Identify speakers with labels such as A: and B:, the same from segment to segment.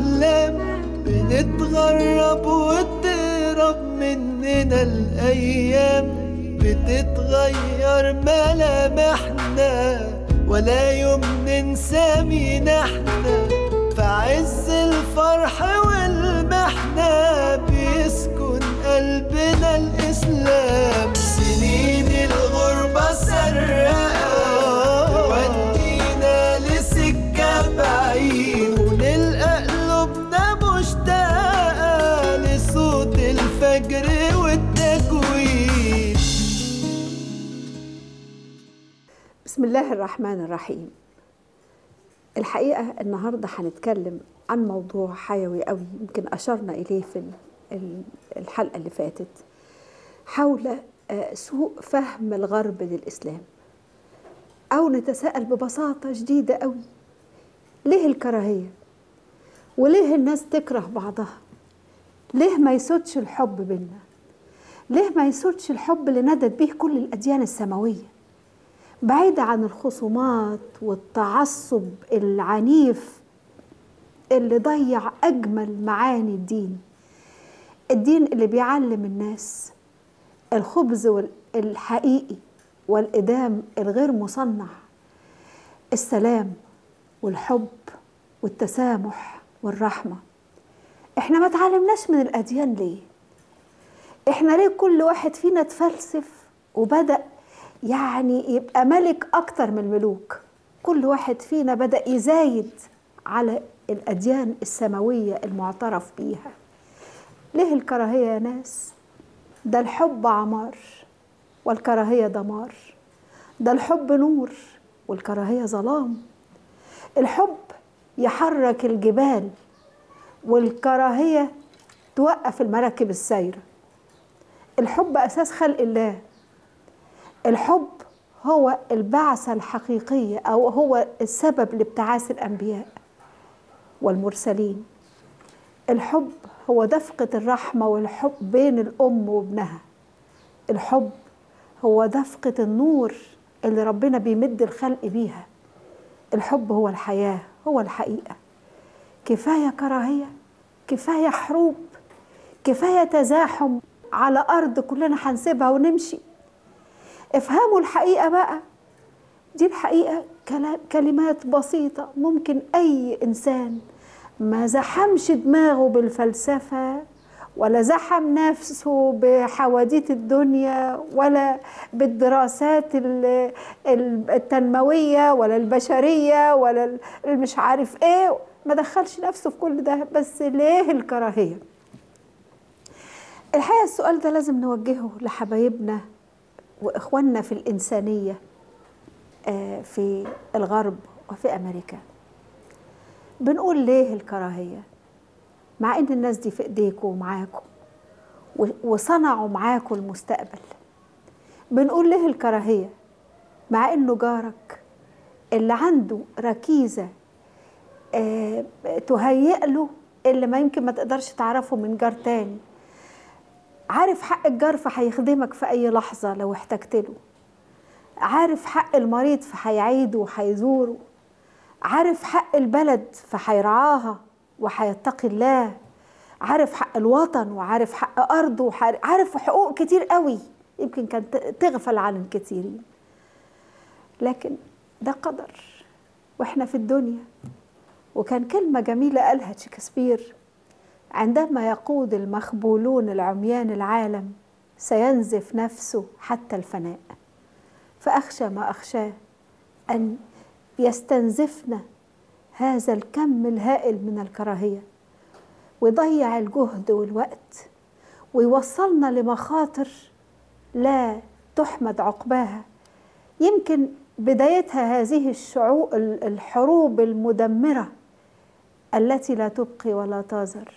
A: أحلام بنتغرب وتهرب مننا الأيام بتتغير ملامحنا ولا يوم ننسى مين احنا في عز الفرح والمحنة بيسكن قلبنا الإسلام سنين الغربة سرقة ودينا لسكة بعيد ونلقى قلوبنا مشتاقة لصوت الفجر والتكوين
B: بسم الله الرحمن الرحيم الحقيقة النهاردة هنتكلم عن موضوع حيوي قوي يمكن أشرنا إليه في ال- الحلقة اللي فاتت حول آه، سوء فهم الغرب للإسلام أو نتساءل ببساطة شديدة قوي ليه الكراهية وليه الناس تكره بعضها ليه ما يسودش الحب بينا ليه ما يسودش الحب اللي ندت به كل الأديان السماوية بعيدة عن الخصومات والتعصب العنيف اللي ضيع أجمل معاني الدين الدين اللي بيعلم الناس الخبز وال- الحقيقي والإدام الغير مصنع السلام والحب والتسامح والرحمة احنا ما تعلمناش من الأديان ليه احنا ليه كل واحد فينا تفلسف وبدأ يعني يبقى ملك أكتر من الملوك كل واحد فينا بدأ يزايد على الأديان السماوية المعترف بيها ليه الكراهية يا ناس ده الحب عمار والكراهية دمار ده الحب نور والكراهية ظلام الحب يحرك الجبال والكراهية توقف المراكب السايرة الحب أساس خلق الله الحب هو البعثة الحقيقية أو هو السبب لابتعاث الأنبياء والمرسلين الحب هو دفقة الرحمة والحب بين الأم وابنها الحب هو دفقة النور اللي ربنا بيمد الخلق بيها الحب هو الحياة هو الحقيقة كفاية كراهية كفاية حروب كفاية تزاحم على أرض كلنا هنسيبها ونمشي افهموا الحقيقة بقى دي الحقيقة كلا- كلمات بسيطة ممكن أي إنسان ما زحمش دماغه بالفلسفة ولا زحم نفسه بحواديت الدنيا ولا بالدراسات ال- ال- التنموية ولا البشرية ولا ال- المش عارف ايه ما دخلش نفسه في كل ده بس ليه الكراهية الحقيقة السؤال ده لازم نوجهه لحبايبنا واخواننا في الانسانيه آه، في الغرب وفي امريكا بنقول ليه الكراهيه مع ان الناس دي في ايديكم ومعاكم و- وصنعوا معاكم المستقبل بنقول ليه الكراهيه مع انه جارك اللي عنده ركيزه آه، تهيئ له اللي ما يمكن ما تقدرش تعرفه من جار تاني عارف حق الجار فهيخدمك في أي لحظة لو احتجت له عارف حق المريض فهيعيده وهيزوره عارف حق البلد فهيرعاها وهيتقي الله عارف حق الوطن وعارف حق أرضه وحار- عارف حقوق كتير قوي يمكن كانت تغفل عن الكثيرين لكن ده قدر واحنا في الدنيا وكان كلمة جميلة قالها شكسبير عندما يقود المخبولون العميان العالم سينزف نفسه حتى الفناء فأخشى ما أخشاه أن يستنزفنا هذا الكم الهائل من الكراهية ويضيع الجهد والوقت ويوصلنا لمخاطر لا تحمد عقباها يمكن بدايتها هذه الشعوب الحروب المدمره التي لا تبقي ولا تذر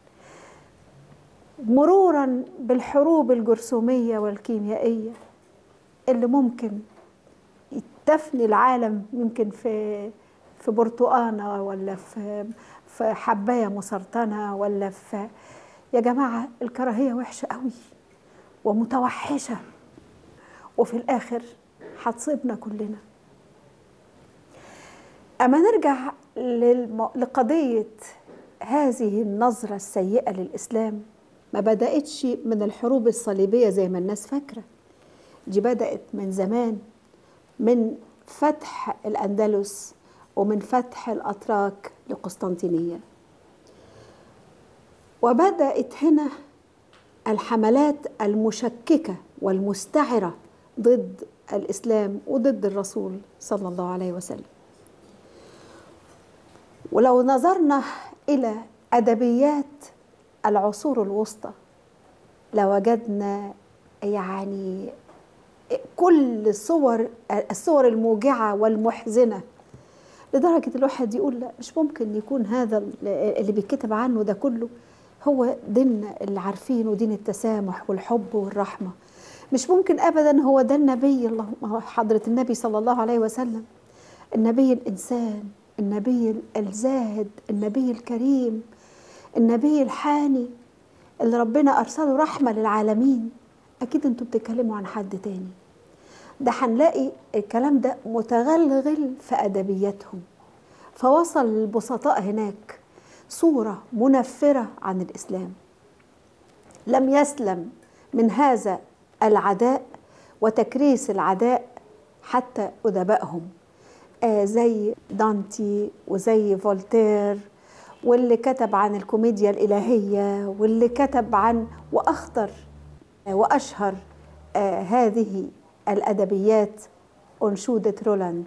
B: مرورا بالحروب الجرثوميه والكيميائيه اللي ممكن تفني العالم يمكن في في برتقانه ولا في في حبايه مسرطنه ولا في يا جماعه الكراهيه وحشه قوي ومتوحشه وفي الاخر هتصيبنا كلنا اما نرجع للم... لقضيه هذه النظرة السيئة للإسلام ما بدأتش من الحروب الصليبية زي ما الناس فاكرة دي بدأت من زمان من فتح الأندلس ومن فتح الأتراك لقسطنطينية وبدأت هنا الحملات المشككة والمستعرة ضد الإسلام وضد الرسول صلى الله عليه وسلم ولو نظرنا إلى أدبيات العصور الوسطى لوجدنا يعني كل الصور الصور الموجعة والمحزنة لدرجة الواحد يقول لا مش ممكن يكون هذا اللي بيتكتب عنه ده كله هو ديننا اللي عارفينه دين التسامح والحب والرحمة مش ممكن أبدا هو ده النبي اللهم حضرة النبي صلى الله عليه وسلم النبي الإنسان النبي الزاهد النبي الكريم النبي الحاني اللي ربنا أرسله رحمة للعالمين أكيد أنتوا بتتكلموا عن حد تاني ده هنلاقي الكلام ده متغلغل في أدبياتهم فوصل البسطاء هناك صورة منفرة عن الإسلام لم يسلم من هذا العداء وتكريس العداء حتى أدبائهم آه زي دانتي وزي فولتير واللي كتب عن الكوميديا الإلهية واللي كتب عن وأخطر وأشهر آه هذه الأدبيات أنشودة رولاند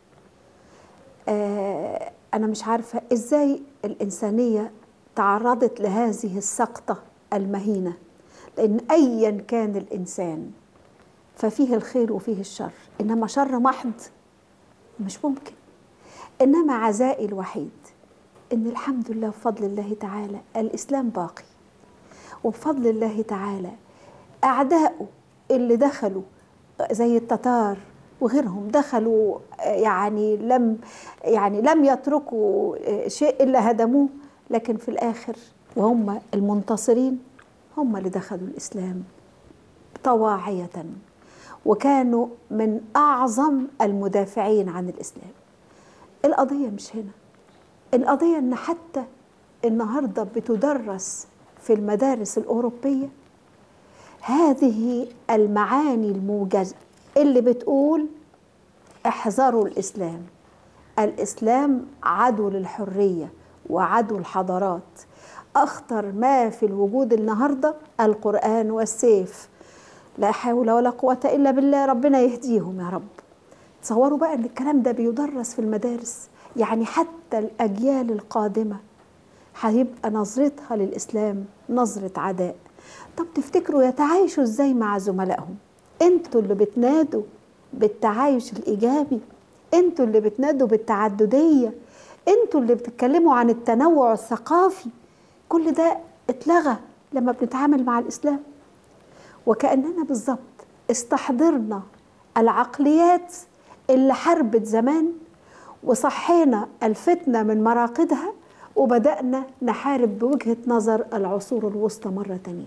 B: آه أنا مش عارفة إزاي الإنسانية تعرضت لهذه السقطة المهينة لأن أيا كان الإنسان ففيه الخير وفيه الشر إنما شر محض مش ممكن إنما عزائي الوحيد إن الحمد لله بفضل الله تعالى الإسلام باقي وبفضل الله تعالى أعدائه اللي دخلوا زي التتار وغيرهم دخلوا يعني لم يعني لم يتركوا شيء الا هدموه لكن في الاخر وهم المنتصرين هم اللي دخلوا الاسلام طواعيه وكانوا من اعظم المدافعين عن الاسلام القضيه مش هنا القضيه ان حتى النهارده بتدرس في المدارس الاوروبيه هذه المعاني الموجزه اللي بتقول احذروا الاسلام الاسلام عدو للحريه وعدو الحضارات اخطر ما في الوجود النهارده القران والسيف لا حول ولا قوه الا بالله ربنا يهديهم يا رب تصوروا بقى ان الكلام ده بيدرس في المدارس يعني حتى الاجيال القادمه هيبقى نظرتها للاسلام نظره عداء طب تفتكروا يتعايشوا ازاي مع زملائهم انتوا اللي بتنادوا بالتعايش الايجابي انتوا اللي بتنادوا بالتعدديه انتوا اللي بتتكلموا عن التنوع الثقافي كل ده اتلغى لما بنتعامل مع الاسلام وكاننا بالظبط استحضرنا العقليات اللي حربت زمان وصحينا الفتنه من مراقدها وبدانا نحارب بوجهه نظر العصور الوسطى مره تانيه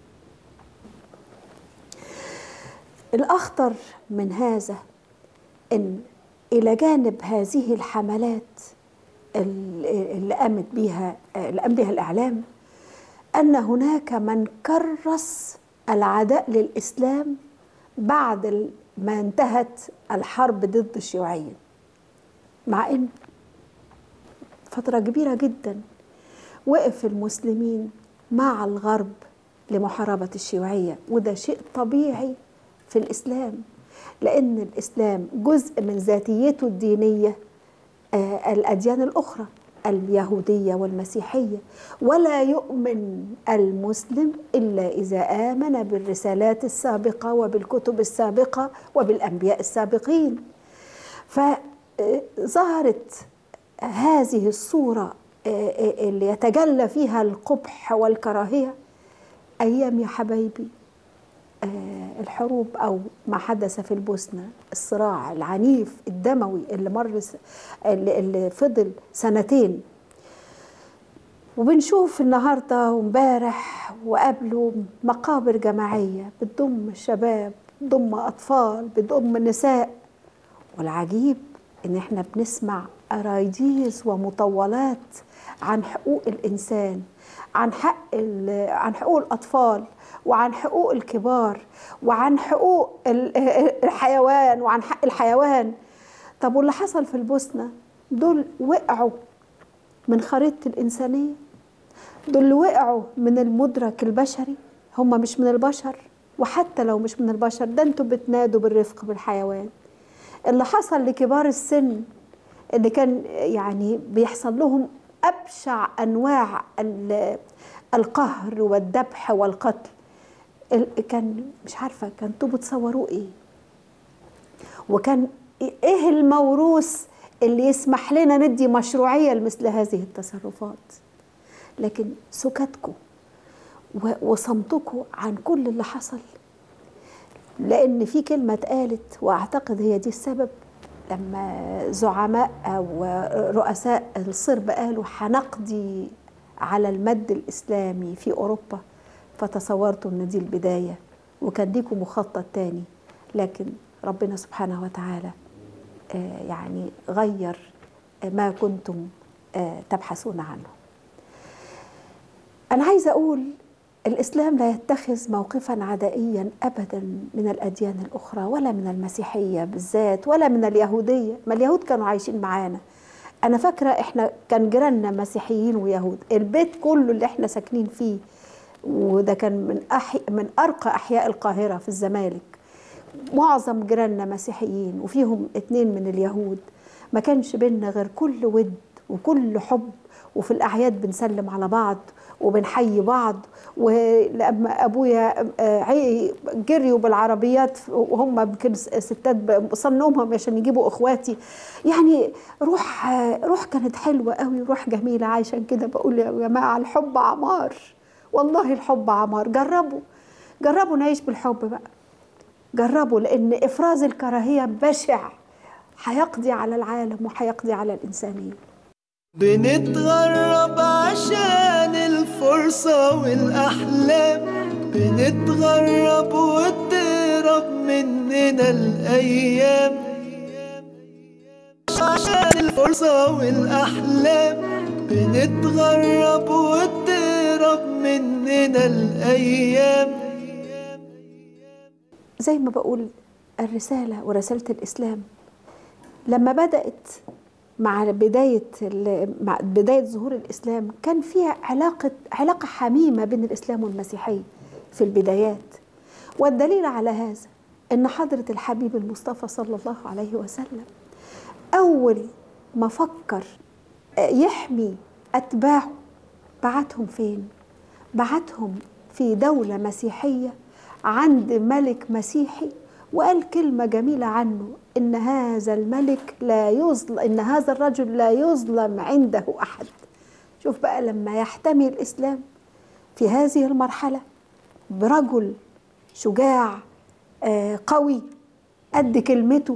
B: الأخطر من هذا أن إلى جانب هذه الحملات اللي قامت بها اللي قام بها الإعلام أن هناك من كرس العداء للإسلام بعد ما انتهت الحرب ضد الشيوعية مع أن فترة كبيرة جدا وقف المسلمين مع الغرب لمحاربة الشيوعية وده شيء طبيعي في الإسلام لأن الإسلام جزء من ذاتيته الدينية آه الأديان الأخرى اليهودية والمسيحية ولا يؤمن المسلم إلا إذا آمن بالرسالات السابقة وبالكتب السابقة وبالأنبياء السابقين فظهرت هذه الصورة اللي يتجلى فيها القبح والكراهية أيام يا حبايبي الحروب او ما حدث في البوسنه الصراع العنيف الدموي اللي مر اللي, اللي فضل سنتين وبنشوف النهارده وامبارح وقبله مقابر جماعيه بتضم شباب بتضم اطفال بتضم نساء والعجيب ان احنا بنسمع أرايديس ومطولات عن حقوق الإنسان عن حق ال- عن حقوق الأطفال وعن حقوق الكبار وعن حقوق ال- الحيوان وعن حق الحيوان طب واللي حصل في البوسنة دول وقعوا من خريطة الإنسانية دول اللي وقعوا من المدرك البشري هم مش من البشر وحتى لو مش من البشر ده انتوا بتنادوا بالرفق بالحيوان اللي حصل لكبار السن اللي كان يعني بيحصل لهم أبشع أنواع ال- القهر والذبح والقتل ال- كان مش عارفة كنتوا بتصوروه إيه وكان إيه الموروث اللي يسمح لنا ندي مشروعية لمثل هذه التصرفات لكن سكتكم و- وصمتكم عن كل اللي حصل لان في كلمه اتقالت واعتقد هي دي السبب لما زعماء او رؤساء الصرب قالوا هنقضي على المد الاسلامي في اوروبا فتصورت ان دي البدايه وكان ليكم مخطط تاني لكن ربنا سبحانه وتعالى آه، يعني غير ما كنتم آه، تبحثون عنه أنا عايزة أقول الإسلام لا يتخذ موقفا عدائيا أبدا من الأديان الأخرى ولا من المسيحية بالذات ولا من اليهودية ما اليهود كانوا عايشين معانا أنا فاكرة إحنا كان جيراننا مسيحيين ويهود البيت كله اللي إحنا ساكنين فيه وده كان من أحي من أرقى أحياء القاهرة في الزمالك معظم جيراننا مسيحيين وفيهم اتنين من اليهود ما كانش بينا غير كل ود وكل حب وفي الأعياد بنسلم على بعض وبنحيي بعض ولما أبويا آه، عي- جريوا بالعربيات وهم يمكن ستات ب- صنوهم عشان يجيبوا إخواتي يعني روح آه، روح كانت حلوة قوي روح جميلة عشان كده بقول يا جماعة الحب عمار والله الحب عمار جربوا جربوا نعيش بالحب بقى جربوا لان افراز الكراهيه بشع هيقضي على العالم وهيقضي على الانسانيه
A: بنتغرب عشان الفرصة والأحلام بنتغرب وتهرب مننا الأيام عشان الفرصة والأحلام بنتغرب وتهرب مننا الأيام
B: زي ما بقول الرساله ورساله الاسلام لما بدات مع بدايه ال- مع بدايه ظهور الاسلام كان فيها علاقه علاقه حميمه بين الاسلام والمسيحيه في البدايات والدليل على هذا ان حضره الحبيب المصطفى صلى الله عليه وسلم اول ما فكر يحمي اتباعه بعتهم فين بعتهم في دوله مسيحيه عند ملك مسيحي وقال كلمة جميلة عنه إن هذا الملك لا يظلم إن هذا الرجل لا يظلم عنده أحد شوف بقى لما يحتمي الإسلام في هذه المرحلة برجل شجاع آه، قوي قد كلمته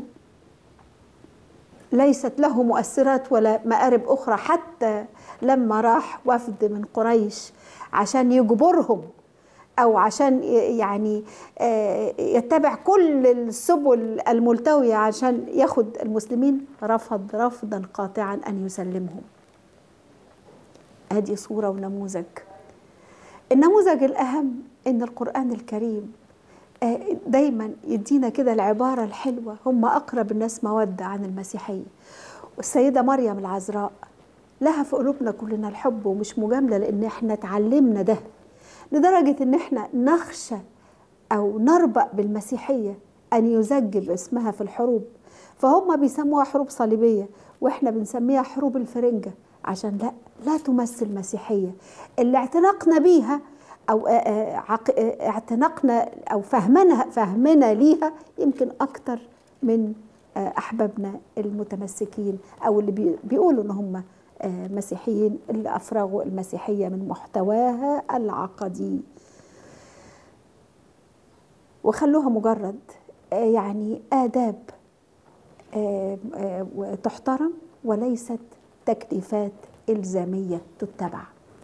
B: ليست له مؤثرات ولا مآرب أخرى حتى لما راح وفد من قريش عشان يجبرهم أو عشان ي- يعني آه، يتبع كل السبل الملتوية عشان ياخد المسلمين رفض رفضا قاطعا أن يسلمهم هذه صورة ونموذج النموذج الأهم إن القرآن الكريم آه، دايما يدينا كده العبارة الحلوة هم أقرب الناس مودة عن المسيحية والسيدة مريم العذراء لها في قلوبنا كلنا الحب ومش مجاملة لأن احنا اتعلمنا ده لدرجة إن احنا نخشى أو نربأ بالمسيحية أن يزجب اسمها في الحروب فهم بيسموها حروب صليبية وإحنا بنسميها حروب الفرنجة عشان لا لا تمثل مسيحية اللي اعتنقنا بيها أو آه، آه، عق- آه، اعتنقنا أو فهمنا فهمنا ليها يمكن أكتر من آه، أحبابنا المتمسكين أو اللي بي- بيقولوا إن هم آه، مسيحيين اللي أفرغوا المسيحية من محتواها العقدي وخلوها مجرد آه، يعني آداب آه، آه، وتحترم وليست تكليفات إلزامية تتبع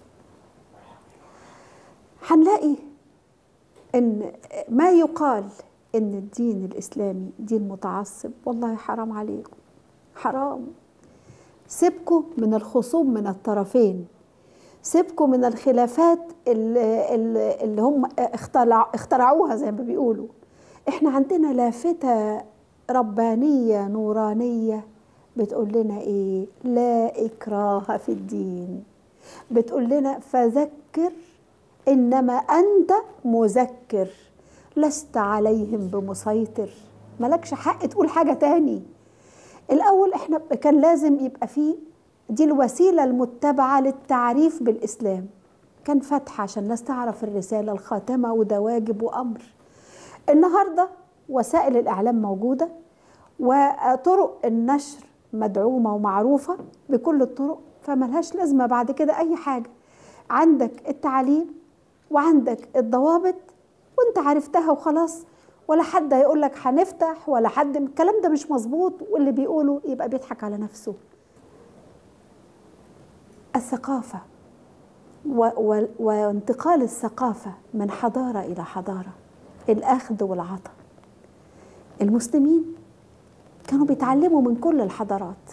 B: هنلاقي ان ما يقال ان الدين الاسلامي دين متعصب والله حرام عليكم حرام سيبكوا من الخصوم من الطرفين سيبكوا من الخلافات اللي, اللي اللي هم اخترع اخترعوها زي ما بيقولوا احنا عندنا لافتة ربانية نورانية بتقول لنا ايه لا اكراه في الدين بتقول لنا فذكر انما انت مذكر لست عليهم بمسيطر ملكش حق تقول حاجة تاني الاول احنا كان لازم يبقى فيه دي الوسيلة المتبعة للتعريف بالإسلام كان فتح عشان الناس تعرف الرسالة الخاتمة وده واجب وأمر النهاردة وسائل الإعلام موجودة وطرق النشر مدعومة ومعروفة بكل الطرق فملهاش لازمة بعد كده أي حاجة عندك التعليم وعندك الضوابط وانت عرفتها وخلاص ولا حد هيقول لك هنفتح ولا حد الكلام ده مش مظبوط واللي بيقوله يبقى بيضحك على نفسه الثقافة و و وانتقال الثقافة من حضارة إلى حضارة الأخذ والعطاء المسلمين كانوا بيتعلموا من كل الحضارات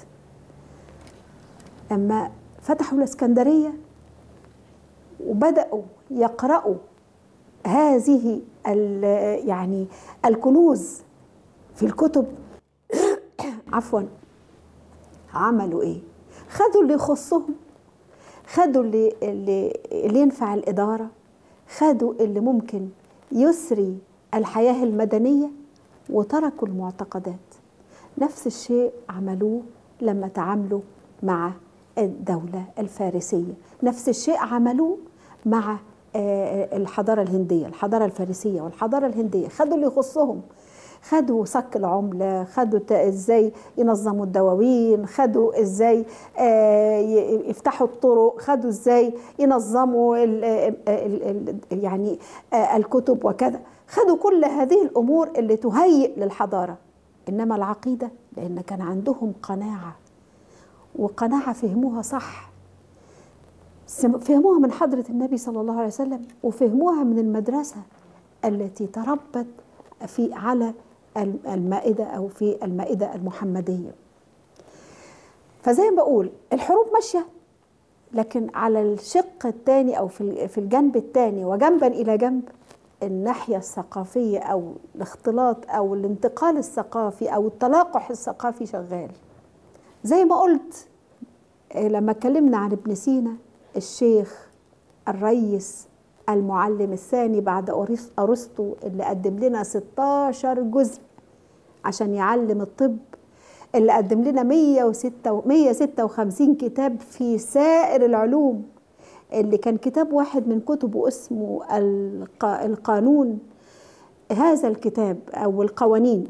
B: أما فتحوا الإسكندرية وبدأوا يقرأوا هذه يعني الكنوز في الكتب عفوا عملوا ايه خدوا اللي يخصهم خدوا اللي, اللي, اللي ينفع الإدارة خدوا اللي ممكن يسري الحياة المدنية وتركوا المعتقدات نفس الشيء عملوه لما تعاملوا مع الدولة الفارسية نفس الشيء عملوه مع الحضارة الهندية الحضارة الفارسية والحضارة الهندية خدوا اللي يخصهم خدوا صك العملة خدوا ازاي ينظموا الدواوين خدوا ازاي يفتحوا الطرق خدوا ازاي ينظموا ال ال ال يعني الكتب وكذا خدوا كل هذه الامور اللي تهيئ للحضارة انما العقيدة لان كان عندهم قناعة وقناعة فهموها صح فهموها من حضرة النبي صلى الله عليه وسلم وفهموها من المدرسة التي تربت في على المائدة أو في المائدة المحمدية فزي ما بقول الحروب ماشية لكن على الشق الثاني أو في في الجنب الثاني وجنبا إلى جنب الناحية الثقافية أو الاختلاط أو الانتقال الثقافي أو التلاقح الثقافي شغال زي ما قلت لما اتكلمنا عن ابن سينا الشيخ الريس المعلم الثاني بعد أرسطو اللي قدم لنا 16 جزء عشان يعلم الطب اللي قدم لنا 106 156 كتاب في سائر العلوم اللي كان كتاب واحد من كتبه اسمه القانون هذا الكتاب أو القوانين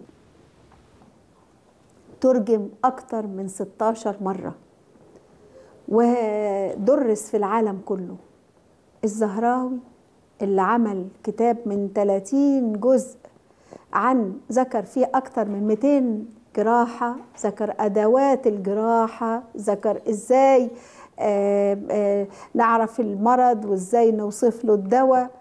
B: ترجم أكثر من 16 مرة ودرس في العالم كله الزهراوي اللي عمل كتاب من 30 جزء عن ذكر فيه أكتر من 200 جراحة ذكر أدوات الجراحة ذكر إزاي آآ آآ نعرف المرض وإزاي نوصف له الدواء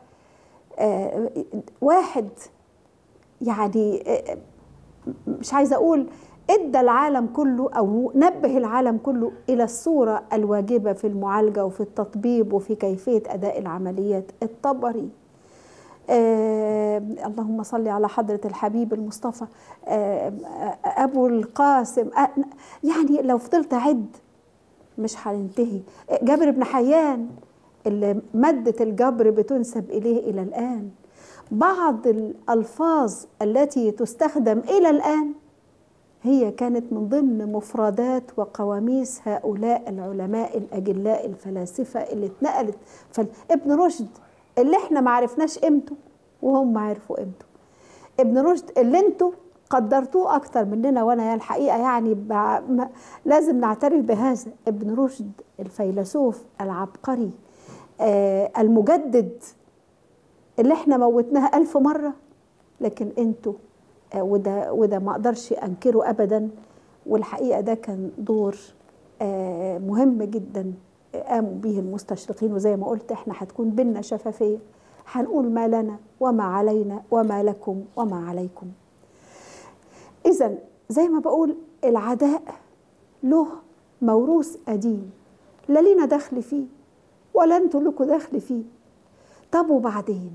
B: واحد يعني مش عايزة أقول ادى العالم كله او نبه العالم كله الى الصوره الواجبه في المعالجه وفي التطبيب وفي كيفيه اداء العمليات الطبري آه اللهم صل على حضره الحبيب المصطفى آه ابو القاسم آه يعني لو فضلت اعد مش هننتهي جابر بن حيان اللي مادة الجبر بتنسب إليه إلى الآن بعض الألفاظ التي تستخدم إلى الآن هي كانت من ضمن مفردات وقواميس هؤلاء العلماء الأجلاء الفلاسفة اللي اتنقلت فابن رشد اللي احنا ما عرفناش قيمته وهم عرفوا قيمته ابن رشد اللي انتوا قدرتوه اكتر مننا وانا الحقيقه يعني لازم نعترف بهذا ابن رشد الفيلسوف العبقري آه المجدد اللي احنا موتناها ألف مرة لكن انتوا آه وده وده ما اقدرش انكره ابدا والحقيقه ده كان دور آه مهم جدا قاموا به المستشرقين وزي ما قلت احنا هتكون بينا شفافيه هنقول ما لنا وما علينا وما لكم وما عليكم اذا زي ما بقول العداء له موروث قديم لا لينا دخل فيه ولا انتوا لكم دخل فيه طب وبعدين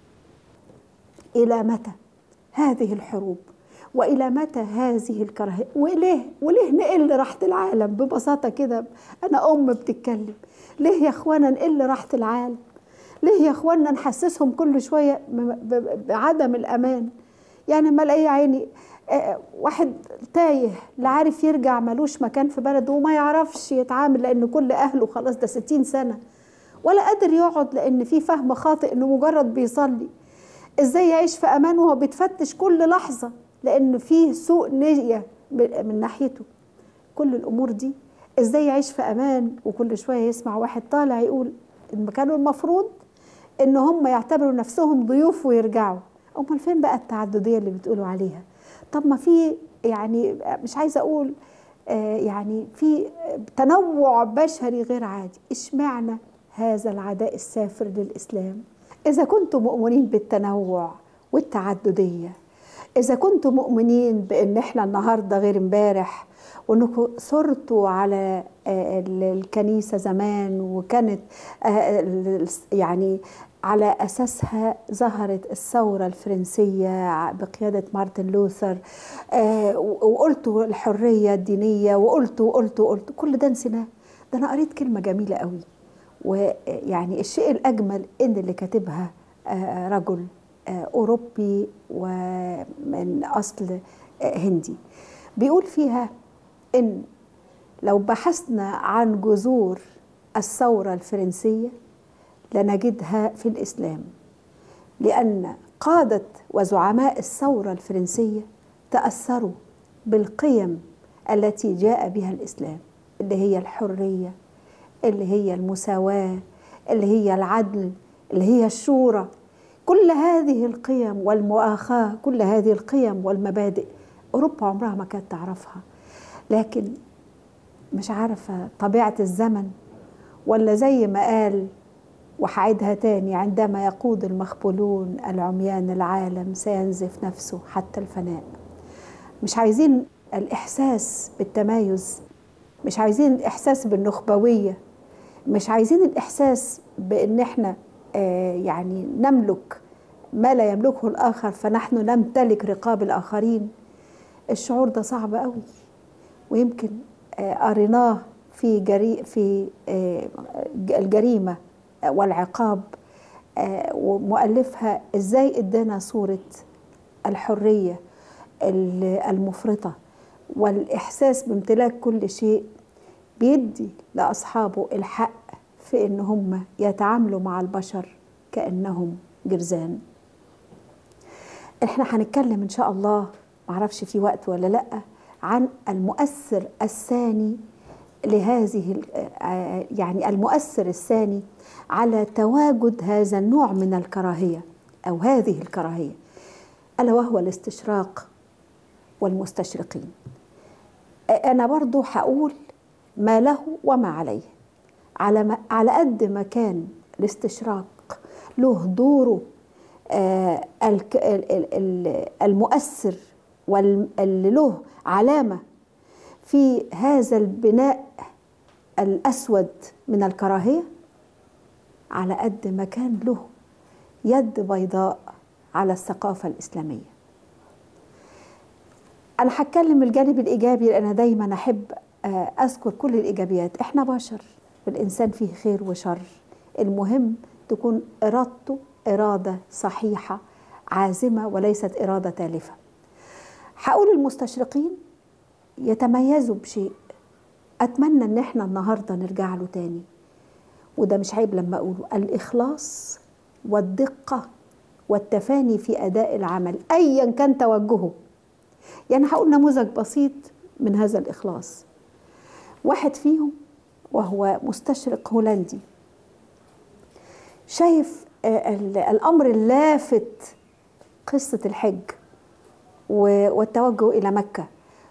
B: الى متى هذه الحروب والى متى هذه الكراهيه وليه وليه نقل راحه العالم ببساطه كده انا ام بتتكلم ليه يا اخوانا نقل راحه العالم ليه يا اخوانا نحسسهم كل شويه بعدم الامان يعني ما الاقي عيني واحد تايه لا عارف يرجع ملوش مكان في بلده وما يعرفش يتعامل لان كل اهله خلاص ده ستين سنه ولا قادر يقعد لان في فهم خاطئ انه مجرد بيصلي ازاي يعيش في امان وهو بيتفتش كل لحظه لان فيه سوء نيه من ناحيته كل الامور دي ازاي يعيش في امان وكل شويه يسمع واحد طالع يقول ان كانوا المفروض ان هم يعتبروا نفسهم ضيوف ويرجعوا امال فين بقى التعدديه اللي بتقولوا عليها طب ما في يعني مش عايزه اقول آه يعني في تنوع بشري غير عادي اشمعنى هذا العداء السافر للاسلام اذا كنتم مؤمنين بالتنوع والتعدديه اذا كنتم مؤمنين بان احنا النهارده غير امبارح وانكم صرتوا على الكنيسه زمان وكانت يعني على اساسها ظهرت الثوره الفرنسيه بقياده مارتن لوثر وقلتوا الحريه الدينيه وقلتوا وقلتوا وقلتوا كل ده نسيناه ده انا قريت كلمه جميله قوي ويعني الشيء الاجمل ان اللي كاتبها رجل اوروبي ومن اصل هندي بيقول فيها ان لو بحثنا عن جذور الثوره الفرنسيه لنجدها في الاسلام لان قاده وزعماء الثوره الفرنسيه تاثروا بالقيم التي جاء بها الاسلام اللي هي الحريه اللي هي المساواه اللي هي العدل اللي هي الشورى كل هذه القيم والمؤاخاه كل هذه القيم والمبادئ اوروبا عمرها ما كانت تعرفها لكن مش عارفه طبيعه الزمن ولا زي ما قال وحعيدها تاني عندما يقود المخبولون العميان العالم سينزف نفسه حتى الفناء مش عايزين الإحساس بالتمايز مش عايزين الإحساس بالنخبوية مش عايزين الإحساس بأن احنا آه يعني نملك ما لا يملكه الآخر فنحن نمتلك رقاب الآخرين الشعور ده صعب قوي ويمكن آه قريناه في جري في آه الجريمه والعقاب ومؤلفها ازاي ادانا صوره الحريه المفرطه والاحساس بامتلاك كل شيء بيدي لاصحابه الحق في ان هم يتعاملوا مع البشر كانهم جرذان احنا هنتكلم ان شاء الله معرفش في وقت ولا لا عن المؤثر الثاني لهذه يعني المؤثر الثاني على تواجد هذا النوع من الكراهيه او هذه الكراهيه الا وهو الاستشراق والمستشرقين انا برضو هقول ما له وما عليه على ما على قد ما كان الاستشراق له دوره آه المؤثر واللي له علامه في هذا البناء الاسود من الكراهيه على قد ما كان له يد بيضاء على الثقافه الاسلاميه انا هتكلم الجانب الايجابي لان دايما احب اذكر كل الايجابيات احنا بشر والانسان فيه خير وشر المهم تكون ارادته اراده صحيحه عازمه وليست اراده تالفه هقول المستشرقين يتميزوا بشيء اتمنى ان احنا النهارده نرجع له تاني وده مش عيب لما اقوله الاخلاص والدقه والتفاني في اداء العمل ايا كان توجهه يعني هقول نموذج بسيط من هذا الاخلاص واحد فيهم وهو مستشرق هولندي شايف الامر اللافت قصه الحج والتوجه الى مكه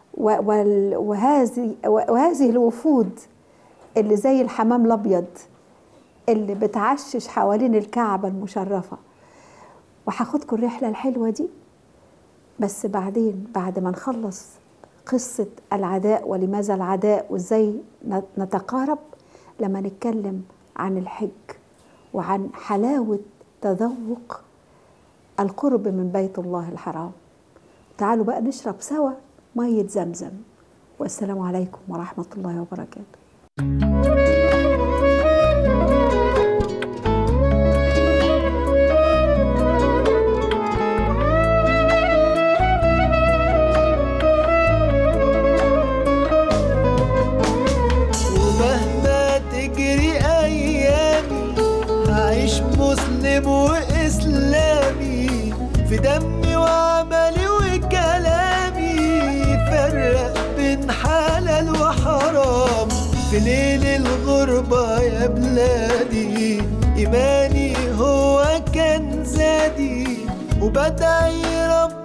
B: وهذه وهذه الوفود اللي زي الحمام الابيض اللي بتعشش حوالين الكعبه المشرفه وهاخدكم الرحله الحلوه دي بس بعدين بعد ما نخلص قصة العداء ولماذا العداء وازاي ن- نتقارب لما نتكلم عن الحج وعن حلاوة تذوق القرب من بيت الله الحرام تعالوا بقى نشرب سوا مية زمزم والسلام عليكم ورحمة الله وبركاته
A: ومهما تجري ايامي هعيش مسلم واسلامي في دمي وعملي وكلامي فرق بين حلال وحرام في ليل الغربة يا بلادي إيماني هو كان زادي وبدعي رب